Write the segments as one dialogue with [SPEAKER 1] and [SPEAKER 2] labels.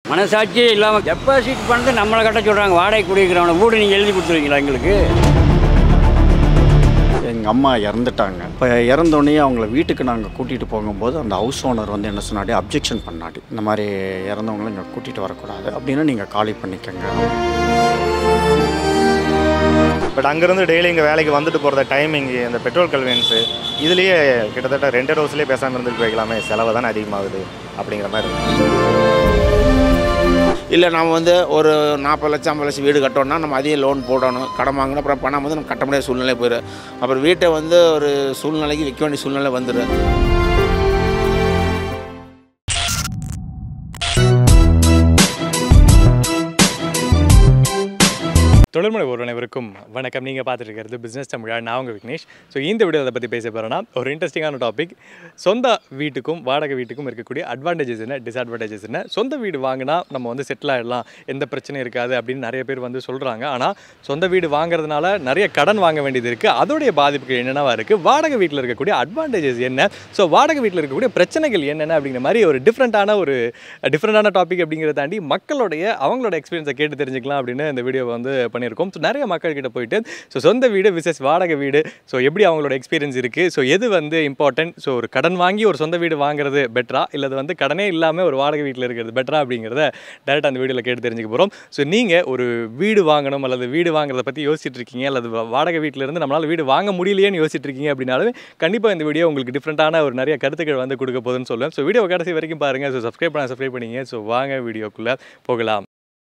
[SPEAKER 1] மனசாட்சியே இல்லாமல் டெபாசிட் பண்ணிட்டு நம்மளை கட்ட சொல்கிறாங்க வாடகை குடிக்கிறவனை வீடு நீங்கள் எழுதி கொடுத்துருவீங்களா எங்களுக்கு
[SPEAKER 2] எங்கள் அம்மா இறந்துட்டாங்க இப்போ இறந்தோடனே அவங்கள வீட்டுக்கு நாங்கள் கூட்டிகிட்டு போகும்போது அந்த ஹவுஸ் ஓனர் வந்து என்ன சொன்னாடி அப்ஜெக்ஷன் பண்ணாடி இந்த மாதிரி இறந்தவங்களை இங்கே கூட்டிகிட்டு வரக்கூடாது அப்படின்னா நீங்கள் காலி பண்ணிக்கங்க
[SPEAKER 3] பட் அங்கேருந்து டெய்லி இங்கே வேலைக்கு வந்துட்டு போகிறத டைமிங் இந்த பெட்ரோல் கன்வீனியன்ஸு இதுலேயே கிட்டத்தட்ட ரெண்டு ஹவுஸ்லேயே பேசாமல் இருந்துட்டு வைக்கலாமே செலவு தானே அதிகமாகுது அப்படிங்கிற மாதிரி இருக்கு.
[SPEAKER 4] இல்லை நம்ம வந்து ஒரு நாற்பது லட்சம் ஐம்பது லட்சம் வீடு கட்டோம்னா நம்ம அதிகம் லோன் போடணும் கடன் வாங்கணும் அப்புறம் பணம் வந்து நம்ம கட்ட முடியாத சூழ்நிலை போயிடும் அப்புறம் வீட்டை வந்து ஒரு சூழ்நிலைக்கு விற்க வேண்டிய சூழ்நிலை வந்துடும்
[SPEAKER 5] தொழில்முறை ஒரு அனைவருக்கும் வணக்கம் நீங்கள் பார்த்துட்டு இருக்கிறது பிஸ்னஸ் தமிழா நான் உங்கள் விக்னேஷ் ஸோ இந்த வீடியோ அதை பற்றி பேச போகிறேன்னா ஒரு இன்ட்ரெஸ்டிங்கான டாபிக் சொந்த வீட்டுக்கும் வாடகை வீட்டுக்கும் இருக்கக்கூடிய அட்வான்டேஜஸ் என்ன டிஸ்அட்வான்டேஜஸ் என்ன சொந்த வீடு வாங்கினா நம்ம வந்து செட்டில் ஆகிடலாம் எந்த பிரச்சனையும் இருக்காது அப்படின்னு நிறைய பேர் வந்து சொல்கிறாங்க ஆனால் சொந்த வீடு வாங்குறதுனால நிறைய கடன் வாங்க வேண்டியது இருக்குது அதோடைய பாதிப்புகள் என்னென்னவா இருக்குது வாடகை வீட்டில் இருக்கக்கூடிய அட்வான்டேஜஸ் என்ன ஸோ வாடகை வீட்டில் இருக்கக்கூடிய பிரச்சனைகள் என்னென்ன அப்படிங்கிற மாதிரி ஒரு டிஃப்ரெண்ட்டான ஒரு டிஃப்ரெண்ட்டான டாபிக் அப்படிங்கிறத தாண்டி மக்களுடைய அவங்களோட எக்ஸ்பீரியன்ஸை கேட்டு தெரிஞ்சுக்கலாம் அப்படின்னு இந்த வீடியோவை வந்து பண்ணியிருக்கோம் ஸோ நிறைய மக்கள் கிட்ட போயிட்டு ஸோ சொந்த வீடு விசஸ் வாடகை வீடு ஸோ எப்படி அவங்களோட எக்ஸ்பீரியன்ஸ் இருக்குது ஸோ எது வந்து இம்பார்ட்டன்ட் ஸோ ஒரு கடன் வாங்கி ஒரு சொந்த வீடு வாங்குறது பெட்டரா இல்லை அது வந்து கடனே இல்லாமல் ஒரு வாடகை வீட்டில் இருக்கிறது பெட்டரா அப்படிங்கிறத டேரெக்டாக அந்த வீடியோவில் கேட்டு தெரிஞ்சுக்க போகிறோம் ஸோ நீங்கள் ஒரு வீடு வாங்கணும் அல்லது வீடு வாங்குறத பற்றி யோசிச்சுட்டு இருக்கீங்க அல்லது வா- வாடகை வீட்டில் இருந்து நம்மளால் வீடு வாங்க முடியலையேன்னு யோசிச்சுட்டு இருக்கீங்க அப்படின்னாலும் கண்டிப்பாக இந்த வீடியோ உங்களுக்கு டிஃப்ரெண்ட்டான ஒரு நிறைய கருத்துக்கள் வந்து கொடுக்க போகுதுன்னு சொல்லுவேன் ஸோ வீடியோ கடைசி வரைக்கும் பாருங்கள் ஸோ சப்ஸ்கிரைப் பண்ண சப்ஸ்கிரைப் பண்ணிங்க ஸோ வாங்க வீடியோக்குள்ளே போகலாம்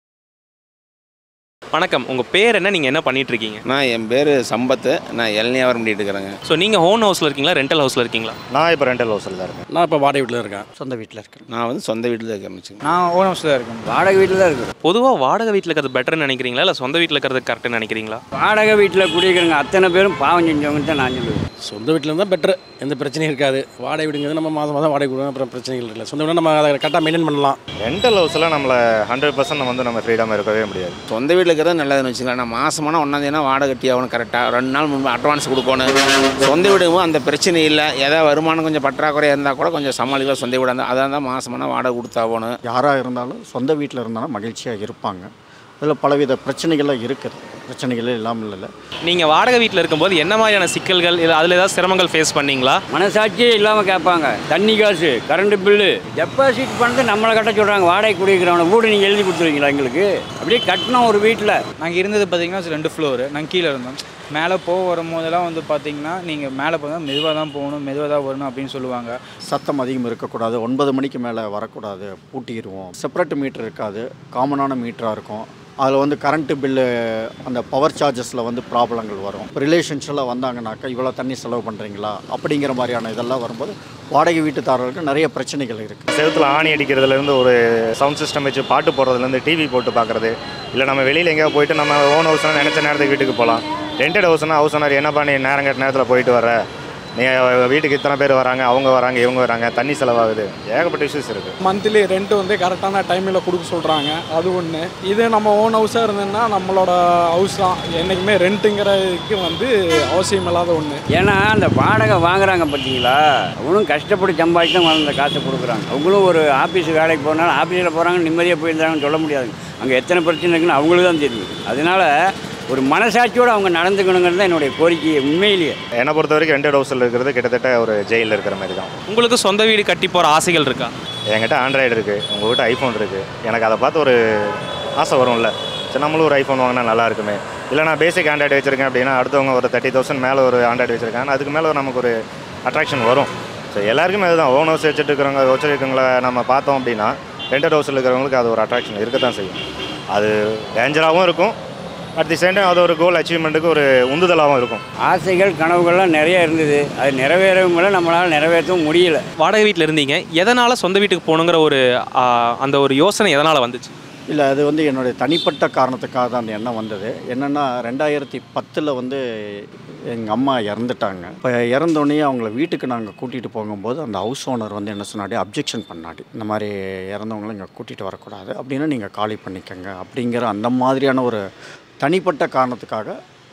[SPEAKER 6] வணக்கம் உங்கள் பேர் என்ன நீங்கள் என்ன பண்ணிட்டு இருக்கீங்க
[SPEAKER 4] நான் என் பேர் சம்பத்து நான் இளநியாவரம் பண்ணிட்டு இருக்கிறேங்க
[SPEAKER 6] ஸோ நீங்கள் ஓன் ஹவுஸில் இருக்கீங்களா ரெண்டல் ஹவுஸில் இருக்கீங்களா
[SPEAKER 3] நான் இப்போ ரெண்டல் ஹவுஸில் தான் இருக்கேன்
[SPEAKER 7] நான் இப்போ வாடகை வீட்டில் இருக்கேன்
[SPEAKER 2] சொந்த வீட்டில் இருக்கிறேன்
[SPEAKER 4] நான் வந்து சொந்த வீட்டில் இருக்கேன் வச்சுக்கோங்க.
[SPEAKER 7] நான் ஓன் ஹவுஸில் இருக்கேன்
[SPEAKER 1] வாடகை வீட்டில் தான் இருக்குது
[SPEAKER 6] பொதுவாக வாடகை வீட்டில் இருக்கிறது பெட்டர்னு நினைக்கிறீங்களா இல்லை சொந்த வீட்டில் இருக்கிறது கரெக்டுன்னு நினைக்கிறீங்களா
[SPEAKER 1] வாடகை வீட்டில் குடிக்கிறவங்க அத்தனை பேரும் பாவம் செஞ்சவங்க தான் நான் சொல்லுவேன்
[SPEAKER 7] சொந்த வீட்டில் இருந்தால் பெட்ரு எந்த பிரச்சனையும் இருக்காது வாடகை வீடுங்கிறது நம்ம மாதம் மாதம் வாடகை கொடுக்கணும் அப்புறம் பிரச்சனைகள் இல்லை சொந்த வீடு நம்ம அதை கரெக்டாக மெயின்டைன் பண்ணலாம்
[SPEAKER 3] ரெண்டல் ஹவுஸில் நம்மளை ஹண்ட்ரட் பர்சன்ட் வந்து நம்ம ஃப்ரீடமாக இருக்கவே முடியாது
[SPEAKER 4] சொந்த வீட்டில் இருக்கிறது நல்லதுன்னு வச்சுக்கலாம் நான் மாதமான ஒன்றாந்தேனா வாடகை கட்டி ஆகணும் கரெக்டாக ரெண்டு நாள் முன்பு அட்வான்ஸ் கொடுக்கணும் சொந்த வீடுவும் அந்த பிரச்சனை இல்லை ஏதாவது வருமானம் கொஞ்சம் பற்றாக்குறையாக இருந்தால் கூட கொஞ்சம் சமாளிக்கலாம் சொந்த வீடாக இருந்தால் அதாக இருந்தால் மாதமான வாடகை கொடுத்தாகணும்
[SPEAKER 2] யாராக இருந்தாலும் சொந்த வீட்டில் இருந்தாலும் மகிழ்ச்சியாக இருப்பாங்க அதில் பலவித பிரச்சனைகள்லாம் இருக்குது பிரச்சனைகளே இல்லாமல் இல்லை
[SPEAKER 6] நீங்கள் வாடகை வீட்டில் இருக்கும்போது என்ன மாதிரியான சிக்கல்கள் இல்லை அதில் ஏதாவது சிரமங்கள் ஃபேஸ் பண்ணீங்களா
[SPEAKER 1] மனசாட்சியே இல்லாமல் கேட்பாங்க தண்ணி காசு கரண்ட் பில்லு டெபாசிட் பண்ணிட்டு நம்மளை கட்ட சொல்கிறாங்க வாடகை குடிக்கிறவனை வீடு நீங்கள் எழுதி கொடுத்துருவீங்களா எங்களுக்கு அப்படியே கட்டணும் ஒரு வீட்டில்
[SPEAKER 8] நாங்கள் இருந்தது பார்த்தீங்கன்னா ரெண்டு ஃப்ளோரு நாங்கள் கீழே இருந்தோம் மேலே போக வரும்போதெல்லாம் வந்து பார்த்தீங்கன்னா நீங்கள் மேலே போனால் மெதுவாக தான் போகணும் மெதுவாக தான் வரணும் அப்படின்னு சொல்லுவாங்க
[SPEAKER 2] சத்தம் அதிகம் இருக்கக்கூடாது ஒன்பது மணிக்கு மேலே வரக்கூடாது பூட்டிடுவோம் செப்பரேட் மீட்டர் இருக்காது காமனான மீட்டராக இருக்கும் அதில் வந்து கரண்ட்டு பில்லு அந்த பவர் சார்ஜஸில் வந்து ப்ராப்ளங்கள் வரும் ரிலேஷன்ஷில் வந்தாங்கனாக்கா இவ்வளோ தண்ணி செலவு பண்ணுறீங்களா அப்படிங்கிற மாதிரியான இதெல்லாம் வரும்போது வாடகை வீட்டுதாரர்களுக்கு நிறைய பிரச்சனைகள் இருக்குது
[SPEAKER 3] செவுத்துல ஆணி அடிக்கிறதுலேருந்து ஒரு சவுண்ட் சிஸ்டம் வச்சு பாட்டு போடுறதுலேருந்து டிவி போட்டு பார்க்குறது இல்லை நம்ம வெளியில் எங்கேயாவது போயிட்டு நம்ம ஓன் ஹவுஸ்னால் நினச்ச நேரத்துக்கு வீட்டுக்கு போகலாம் ரெண்டட் ஹவுஸ்னால் ஹவுஸ் ஓனர் என்னப்பா நீ நேரம் கட்ட நேரத்தில் போயிட்டு வர நீ வீட்டுக்கு இத்தனை பேர் வராங்க அவங்க வராங்க இவங்க வராங்க தண்ணி செலவாகுது ஏகப்பட்ட இஷ்யூஸ் இருக்குது
[SPEAKER 9] மந்த்லி ரெண்ட் வந்து கரெக்டான டைமில் கொடுக்க சொல்கிறாங்க அது ஒன்று இது நம்ம ஓன் ஹவுஸாக இருந்ததுன்னா நம்மளோட ஹவுஸ் தான் என்றைக்குமே ரெண்ட்டுங்கிறதுக்கு வந்து அவசியம் இல்லாத ஒன்று
[SPEAKER 1] ஏன்னா அந்த வாடகை வாங்குறாங்க பார்த்தீங்களா அவங்களும் கஷ்டப்பட்டு சம்பாதிச்சு தான் அந்த காசை கொடுக்குறாங்க அவங்களும் ஒரு ஆஃபீஸ் வேலைக்கு போனாலும் ஆஃபீஸில் போகிறாங்க நிம்மதியாக போயிருந்தாங்கன்னு சொல்ல முடியாது அங்கே எத்தனை பிரச்சனை இருக்குன்னு அவங்களுக்கு தான் தெரியும் அதனால ஒரு மனசாட்சியோடு அவங்க நடந்துக்கணுங்கிறது தான் என்னுடைய கோரிக்கை உண்மையிலேயே
[SPEAKER 3] என்னை பொறுத்த வரைக்கும் ரெண்டட் ஹவுஸில் இருக்கிறது கிட்டத்தட்ட ஒரு ஜெயிலில் இருக்கிற மாதிரி தான்
[SPEAKER 6] உங்களுக்கு சொந்த வீடு கட்டி போகிற ஆசைகள் இருக்கா
[SPEAKER 3] என்கிட்ட ஆண்ட்ராய்டு இருக்குது உங்கள்கிட்ட ஐஃபோன் இருக்குது எனக்கு அதை பார்த்து ஒரு ஆசை வரும்ல சரி நம்மளும் ஒரு ஐஃபோன் வாங்கினா நல்லா இருக்குமே இல்லை நான் பேசிக் ஆண்ட்ராய்டு வச்சுருக்கேன் அப்படின்னா அடுத்தவங்க ஒரு தேர்ட்டி தௌசண்ட் மேலே ஒரு ஆண்ட்ராய்டு வச்சுருக்காங்க அதுக்கு மேலே நமக்கு ஒரு அட்ராக்ஷன் வரும் ஸோ எல்லாருக்குமே அதுதான் ஓன் ஹவுஸ் வச்சுட்டு இருக்கிறவங்க வச்சுருக்கவங்கள நம்ம பார்த்தோம் அப்படின்னா ரெண்டட் ஹவுஸில் இருக்கிறவங்களுக்கு அது ஒரு அட்ராக்ஷன் இருக்க தான் செய்யும் அது டேஞ்சராகவும் இருக்கும் அட் தி சேம் டைம் அது ஒரு கோல் அச்சீவ்மெண்ட்டுக்கு ஒரு உந்துதலாகவும் இருக்கும்
[SPEAKER 1] ஆசைகள் கனவுகள்லாம் நிறைய இருந்தது அது நிறைவேறவும் இல்லை நம்மளால் நிறைவேற்றவும் முடியல
[SPEAKER 6] வாடகை வீட்டில் இருந்தீங்க எதனால் சொந்த வீட்டுக்கு போகணுங்கிற ஒரு ஆ, அந்த ஒரு யோசனை எதனால் வந்துச்சு
[SPEAKER 2] இல்லை அது வந்து என்னுடைய தனிப்பட்ட காரணத்துக்காக தான் அந்த எண்ணம் வந்தது என்னென்னா ரெண்டாயிரத்தி பத்தில் வந்து எங்கள் அம்மா இறந்துட்டாங்க இப்போ இறந்தோடனே அவங்கள வீட்டுக்கு நாங்கள் கூட்டிகிட்டு போகும்போது அந்த ஹவுஸ் ஓனர் வந்து என்ன சொன்னாடி அப்ஜெக்ஷன் பண்ணாடி இந்த மாதிரி இறந்தவங்களை இங்கே கூட்டிகிட்டு வரக்கூடாது அப்படின்னா நீங்கள் காலி பண்ணிக்கங்க அப்படிங்கிற அந்த மாதிரியான ஒரு தனிப்பட்ட காரணத்துக்காக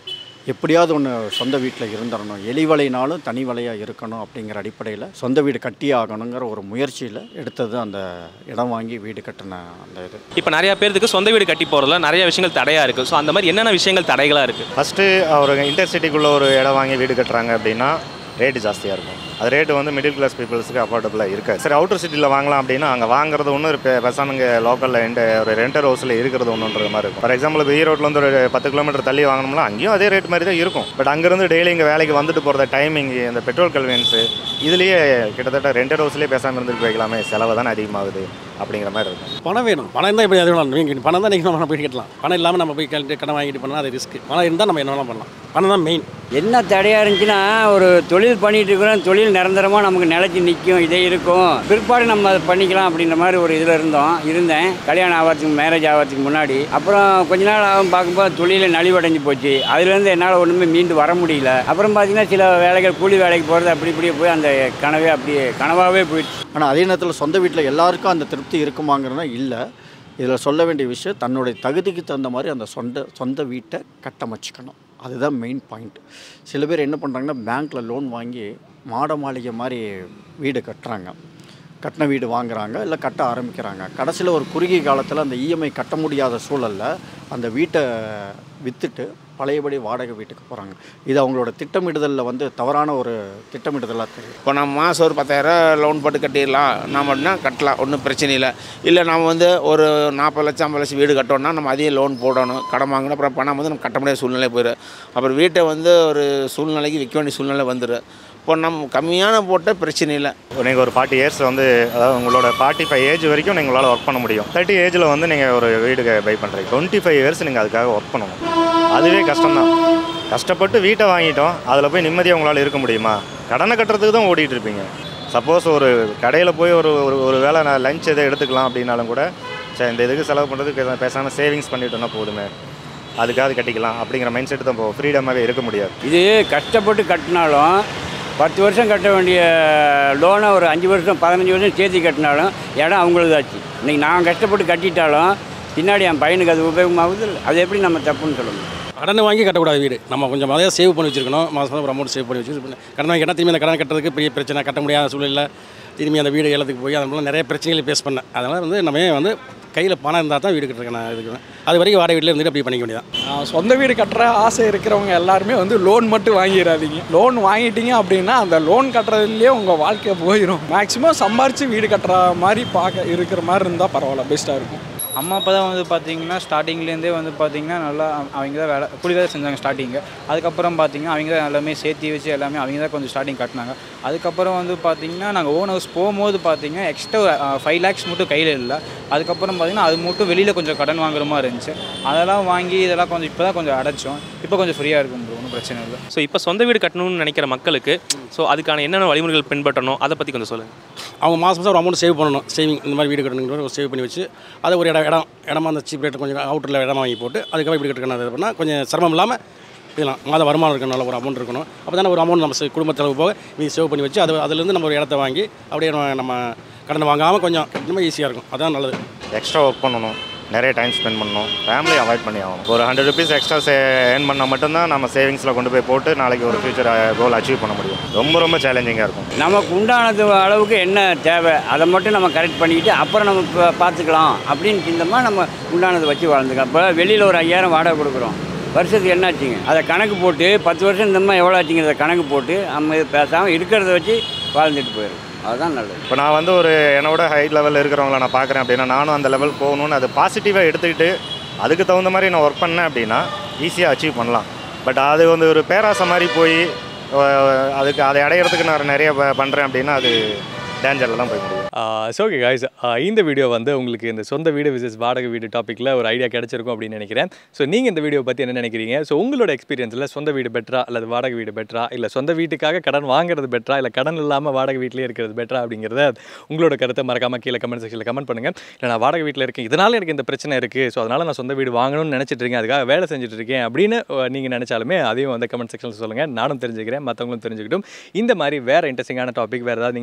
[SPEAKER 2] எப்படியாவது ஒன்று சொந்த வீட்டில் இருந்துடணும் எலி வலைனாலும் தனி வலையாக இருக்கணும் அப்படிங்கிற அடிப்படையில் சொந்த வீடு கட்டியே ஆகணுங்கிற ஒரு முயற்சியில் எடுத்தது அந்த இடம் வாங்கி வீடு கட்டின அந்த இது
[SPEAKER 6] இப்போ நிறைய பேருக்கு சொந்த வீடு கட்டி போகிறதுல நிறைய விஷயங்கள் தடையாக இருக்குது ஸோ அந்த மாதிரி என்னென்ன விஷயங்கள் தடைகளாக இருக்குது
[SPEAKER 3] ஃபஸ்ட்டு ஒரு இன்டர்சிட்டிக்குள்ளே ஒரு இடம் வாங்கி வீடு கட்டுறாங்க அப்படின்னா ரேட்டு ஜாஸ்தியாக இருக்கும் அது ரேட்டு வந்து மிடில் கிளாஸ் பீப்புள்ஸுக்கு அஃபோர்டபுளாக இருக்காது சரி அவுட்டர் சிட்டியில் வாங்கலாம் அப்படின்னா அங்கே வாங்குறது ஒன்று இப்போ பெசானுங்க லோக்கலில் எந்த ஒரு ரெண்டர் ஹவுஸில் இருக்கிறது ஒன்றுன்ற மாதிரி இருக்கும் ஃபார் எக்ஸாம்பிள் இப்போ ஈரோட்டில் வந்து ஒரு பத்து கிலோமீட்டர் தள்ளி வாங்கணும்னா அங்கேயும் அதே ரேட் மாதிரி தான் இருக்கும் பட் அங்கேருந்து டெய்லி இங்கே வேலைக்கு வந்துட்டு போகிறத டைமிங் இந்த பெட்ரோல் கன்வீனியன்ஸு இதுலேயே கிட்டத்தட்ட ரெண்டர் ஹவுஸ்லேயே பேசாமல் இருந்துட்டு போய்க்கலாமே செலவு தானே அதிகமாகுது அப்படிங்கிற மாதிரி இருக்கும்
[SPEAKER 7] பணம் வேணும் பணம் இருந்தால் எப்படி அது வேணும் நீங்கள் பணம் தான் நீங்கள் நம்ம போய் கட்டலாம் பணம் இல்லாமல் நம்ம போய் கழிட்டு கடன் வாங்கிட்டு பண்ணால் அது ரிஸ்க் பணம் இருந்தால் நம்ம என்ன வேணாலும் பண்ணலாம் பணம் தான் மெயின்
[SPEAKER 1] என்ன தடையாக இருந்துச்சுன்னா ஒரு தொழில் பண்ணிட்டு இருக்கிறோம் தொழில் நிரந்தரமாக நமக்கு நிலைச்சி நிற்கும் இதே இருக்கும் பிற்பாடு நம்ம அதை பண்ணிக்கலாம் அப்படின்ற மாதிரி ஒரு இதில் இருந்தோம் இருந்தேன் கல்யாணம் ஆகிறதுக்கு மேரேஜ் ஆகிறதுக்கு முன்னாடி அப்புறம் கொஞ்ச நாள் ஆகும் பார்க்கும்போது தொழிலில் நலிவடைஞ்சு போச்சு அதுலேருந்து என்னால் ஒன்றுமே மீண்டு வர முடியல அப்புறம் பார்த்தீங்கன்னா சில வேலைகள் கூலி வேலைக்கு போகிறது அப்படி இப்படியே போய் அந்த கனவே அப்படியே கனவாகவே போயிடுச்சு
[SPEAKER 2] ஆனால் அதே நேரத்தில் சொந்த வீட்டில் எல்லாருக்கும் அந்த திருப்தி இருக்குமாங்கிறனா இல்லை இதில் சொல்ல வேண்டிய விஷயம் தன்னுடைய தகுதிக்கு தகுந்த மாதிரி அந்த சொந்த சொந்த வீட்டை கட்டமைச்சிக்கணும் அதுதான் மெயின் பாயிண்ட் சில பேர் என்ன பண்ணுறாங்கன்னா பேங்க்கில் லோன் வாங்கி மாட மாளிகை மாதிரி வீடு கட்டுறாங்க கட்டின வீடு வாங்குறாங்க இல்லை கட்ட ஆரம்பிக்கிறாங்க கடைசியில் ஒரு குறுகிய காலத்தில் அந்த இஎம்ஐ கட்ட முடியாத சூழலில் அந்த வீட்டை விற்றுட்டு பழையபடி வாடகை வீட்டுக்கு போகிறாங்க இது அவங்களோட திட்டமிடுதலில் வந்து தவறான ஒரு திட்டமிடுதலாக தெரியும்
[SPEAKER 4] இப்போ நம்ம மாதம் ஒரு பத்தாயிரம் லோன் போட்டு கட்டிடலாம் நாம கட்டலாம் ஒன்றும் பிரச்சனை இல்லை இல்லை நம்ம வந்து ஒரு நாற்பது லட்சம் ஐம்பது லட்சம் வீடு கட்டோம்னா நம்ம அதையும் லோன் போடணும் கடன் வாங்கணும் அப்புறம் பணம் வந்து நம்ம கட்ட முடியாத சூழ்நிலை போயிடும் அப்புறம் வீட்டை வந்து ஒரு சூழ்நிலைக்கு விற்க வேண்டிய சூழ்நிலை வந்துடும் இப்போ நம்ம கம்மியான போட்ட பிரச்சனை இல்லை
[SPEAKER 3] நீங்கள் ஒரு ஃபார்ட்டி இயர்ஸ் வந்து அதாவது உங்களோட ஃபார்ட்டி ஃபைவ் ஏஜ் வரைக்கும் நீங்கள் உங்களால் ஒர்க் பண்ண முடியும் தேர்ட்டி ஏஜில் வந்து நீங்கள் ஒரு வீடு பை பண்ணுறீங்க டுவெண்ட்டி ஃபைவ் இயர்ஸ் நீங்கள் அதுக்காக ஒர்க் பண்ணணும் அதுவே கஷ்டம்தான் கஷ்டப்பட்டு வீட்டை வாங்கிட்டோம் அதில் போய் நிம்மதியாக உங்களால் இருக்க முடியுமா கடனை கட்டுறதுக்கு தான் ஓடிட்டு இருப்பீங்க சப்போஸ் ஒரு கடையில் போய் ஒரு ஒரு ஒரு வேளை நான் லஞ்ச் எதை எடுத்துக்கலாம் அப்படின்னாலும் கூட சரி இந்த இதுக்கு செலவு பண்ணுறதுக்கு பேசாமல் சேவிங்ஸ் பண்ணிட்டோன்னா போதுமே அதுக்காக கட்டிக்கலாம் அப்படிங்கிற மைண்ட் செட்டு தான் போகும் ஃப்ரீடமாகவே இருக்க முடியாது
[SPEAKER 1] இது கஷ்டப்பட்டு கட்டினாலும் பத்து வருஷம் கட்ட வேண்டிய லோனை ஒரு அஞ்சு வருஷம் பதினஞ்சு வருஷம் சேர்த்து கட்டினாலும் இடம் அவங்களுதாச்சு இன்றைக்கி நான் கஷ்டப்பட்டு கட்டிட்டாலும் பின்னாடி என் பையனுக்கு அது உபயோகமாகுது இல்ல? அது எப்படி நம்ம தப்புன்னு சொல்ல முடியும்
[SPEAKER 7] கடனை வாங்கி கட்டக்கூடாது வீடு நம்ம கொஞ்சம் அதையே சேவ் பண்ணி வச்சிருக்கணும் மாதம் மாதம் ஒரு அமௌண்ட் சேவ் பண்ணி வச்சு கடன் வாங்கி கேட்டால் திரும்பி அந்த கடன் கட்டுறதுக்கு பெரிய பிரச்சனை கட்ட முடியாத சூழ்நிலை திரும்பி அந்த வீடு ஏலத்துக்கு போய் அது மாதிரிலாம் நிறைய பிரச்சனைகளை ஃபேஸ் பண்ணேன் அதனால் வந்து நம்ம வந்து கையில் பணம் இருந்தால் தான் வீடு கட்டுறதுக்கு நான் இதுக்கு அது வரைக்கும் வாடகை வீட்டில் இருந்துட்டு அப்படி பண்ணிக்க வேண்டியதான்
[SPEAKER 9] ஆஹ் சொந்த வீடு கட்டுற ஆசை இருக்கிறவங்க எல்லாருமே வந்து லோன் மட்டும் வாங்கிடாதீங்க லோன் வாங்கிட்டீங்க அப்படின்னா அந்த லோன் கட்டுறதுலேயே உங்கள் வாழ்க்கை போயிடும் மேக்ஸிமம் சம்பாரித்து வீடு கட்டுற மாதிரி பார்க்க இருக்கிற மாதிரி இருந்தால் பரவாயில்ல பெஸ்ட்டாக இருக்கும்
[SPEAKER 8] அம்மா அப்பா தான் வந்து பார்த்தீங்கன்னா ஸ்டார்டிங்லேருந்தே வந்து பார்த்தீங்கன்னா நல்லா அவ- அவங்க தான் வேலை கூலி வேலை செஞ்சாங்க ஸ்டார்டிங்கு அதுக்கப்புறம் பார்த்தீங்கன்னா அவங்க தான் எல்லாமே சேர்த்து வச்சு எல்லாமே அவங்க தான் கொஞ்சம் ஸ்டார்டிங் கட்டினாங்க அதுக்கப்புறம் வந்து பார்த்தீங்கன்னா நாங்கள் ஓன் ஹவுஸ் போகும்போது பார்த்தீங்கன்னா எக்ஸ்ட்ரா ஃபைவ் லேக்ஸ் மட்டும் கையில் இல்லை அதுக்கப்புறம் பார்த்தீங்கன்னா அது மட்டும் வெளியில் கொஞ்சம் கடன் வாங்குற மாதிரி இருந்துச்சு அதெல்லாம் வாங்கி இதெல்லாம் கொஞ்சம் இப்போ தான் கொஞ்சம் அடைச்சோம் இப்போ கொஞ்சம் ஃப்ரீயாக இருக்கும் ப்ரோ ஒன்றும் பிரச்சனை இல்லை
[SPEAKER 6] ஸோ இப்போ சொந்த வீடு கட்டணும்னு நினைக்கிற மக்களுக்கு ஸோ அதுக்கான என்னென்ன வழிமுறைகள் பின்பற்றணும் அதை பற்றி கொஞ்சம் சொல்லுங்கள்
[SPEAKER 7] அவங்க மாதம் மாதம் ஒரு அமௌண்ட் சேவ் பண்ணணும் சேவிங் இந்த மாதிரி வீடு கட்டணுங்கிற சேவ் பண்ணி வச்சு அதை ஒரு இடம் இடம் இடமா அந்த சீப் ரேட்டு கொஞ்சம் அவுட்டரில் இடமா வாங்கி போட்டு அதுக்கப்புறம் வீடு கட்டணும் அது பண்ணால் கொஞ்சம் சிரமம் இல்லாமல் இதெல்லாம் மாத வருமானம் இருக்கனால ஒரு அமௌண்ட் இருக்கணும் அப்போ தானே ஒரு அமௌண்ட் நம்ம குடும்ப செலவு போக மீதி சேவ் பண்ணி வச்சு அது அதுலேருந்து நம்ம ஒரு இடத்த வாங்கி அப்படியே நம்ம- நம்ம கடன் வாங்காமல் கொஞ்சம் கட்டணுமா ஈஸியாக இருக்கும் அதான் நல்லது
[SPEAKER 3] எக்ஸ்ட்ரா ஒர்க் பண்ணணும் நிறைய டைம் ஸ்பெண்ட் பண்ணணும் ஃபேமிலி அவாய்ட் பண்ணி ஆகணும் ஒரு hundred rupees extra say earn பண்ணால் மட்டும்தான் நம்ம சேவிங்ஸில் கொண்டு போய் போட்டு நாளைக்கு ஒரு ஃபியூச்சர் கோல் அச்சீவ் பண்ண முடியும் ரொம்ப ரொம்ப சேலஞ்சிங்காக இருக்கும்
[SPEAKER 1] நமக்கு உண்டானது அளவுக்கு என்ன தேவை அதை மட்டும் நம்ம கரெக்ட் பண்ணிக்கிட்டு அப்புறம் நம்ம பா- பார்த்துக்கலாம் அப்படின்னு சிந்தமாக நம்ம உண்டானதை வச்சு வாழ்ந்துக்கலாம் இப்போ வெளியில் ஒரு ஐயாயிரம் வாடகை கொடுக்குறோம் வருஷத்துக்கு என்னாச்சுங்க அதை கணக்கு போட்டு பத்து வருஷம் இந்த மாதிரி எவ்வளோ ஆச்சுங்கிறத கணக்கு போட்டு நம்ம பேசாமல் இருக்கிறத வச்சு வாழ்ந்துட்டு போயிடும் அதுதான் நல்லது
[SPEAKER 3] இப்போ நான் வந்து ஒரு என்னோட ஹை லெவலில் இருக்கிறவங்கள நான் பார்க்குறேன் அப்படின்னா நானும் அந்த லெவல் போகணும்னு அது பாசிட்டிவாக எடுத்துக்கிட்டு அதுக்கு தகுந்த மாதிரி நான் ஒர்க் பண்ணேன் அப்படின்னா ஈஸியாக அச்சீவ் பண்ணலாம் பட் அது வந்து ஒரு பேராசை மாதிரி போய் அஹ், அதுக்கு அதை அடையிறதுக்கு நான் நிறைய பண்ணுறேன் அப்படின்னா அது டேஞ்சரில் தான் போய் முடியும்
[SPEAKER 5] ஸோ ஓகே காய்ஸ் இந்த வீடியோ வந்து உங்களுக்கு இந்த சொந்த வீடு விசஸ் வாடகை வீடு டாப்பிக்கில் ஒரு ஐடியா கிடைச்சிருக்கும் அப்படின்னு நினைக்கிறேன் ஸோ நீங்கள் இந்த வீடியோ பற்றி என்ன நினைக்கிறீங்க ஸோ உங்களோட எக்ஸ்பீரியன்ஸில் சொந்த வீடு பெட்டரா அல்லது வாடகை வீடு பெட்டரா இல்லை சொந்த வீட்டுக்காக கடன் வாங்குறது பெட்டரா இல்லை கடன் இல்லாமல் வாடகை வீட்டிலே இருக்கிறது பெட்டரா அப்படிங்கிறத உங்களோட கருத்தை மறக்காமல் கீழே கமெண்ட் செக்ஷனில் கமெண்ட் பண்ணுங்கள் இல்லை நான் வாடகை வீட்டில் இருக்கேன் இதனால் எனக்கு இந்த பிரச்சனை இருக்குது ஸோ அதனால் நான் சொந்த வீடு வாங்கணும்னு நினச்சிட்டு இருக்கேன் அதுக்காக வேலை செஞ்சுட்டு இருக்கேன் அப்படின்னு நீங்கள் நினச்சாலுமே அதையும் வந்து கமெண்ட் செக்ஷனில் சொல்லுங்கள் நானும் தெரிஞ்சுக்கிறேன் மற்றவங்களும் தெரிஞ்சுக்கிட்டும் இந்த மாதிரி வேறு இன்ட்ரெஸ்டிங்கான டாபிக் வேறு ஏதாவது நீங்கள்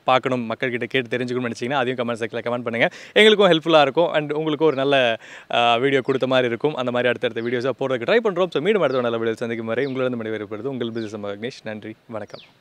[SPEAKER 5] பார்க்கணும் மக்கள்கிட்ட கேட்டு தெரிஞ்சுக்கணும்னு நினச்சிங்கன்னா அதையும் கமெண்ட் செக்ஷனில் கமெண்ட் பண்ணுங்கள் எங்களுக்கும் ஹெல்ப்ஃபுல்லாக இருக்கும் அண்ட் உங்களுக்கும் ஒரு நல்ல வீடியோ கொடுத்த மாதிரி இருக்கும் அந்த மாதிரி அடுத்தடுத்த வீடியோஸாக போடுறதுக்கு ட்ரை பண்ணுறோம் ஸோ மீண்டும் அடுத்த ஒரு நல்ல வீடியோ சந்திக்கும் வரை உங்களிடம் மணி வருவது உங்கள் பிசினஸ் மகனேஷ் நன்றி வணக்கம்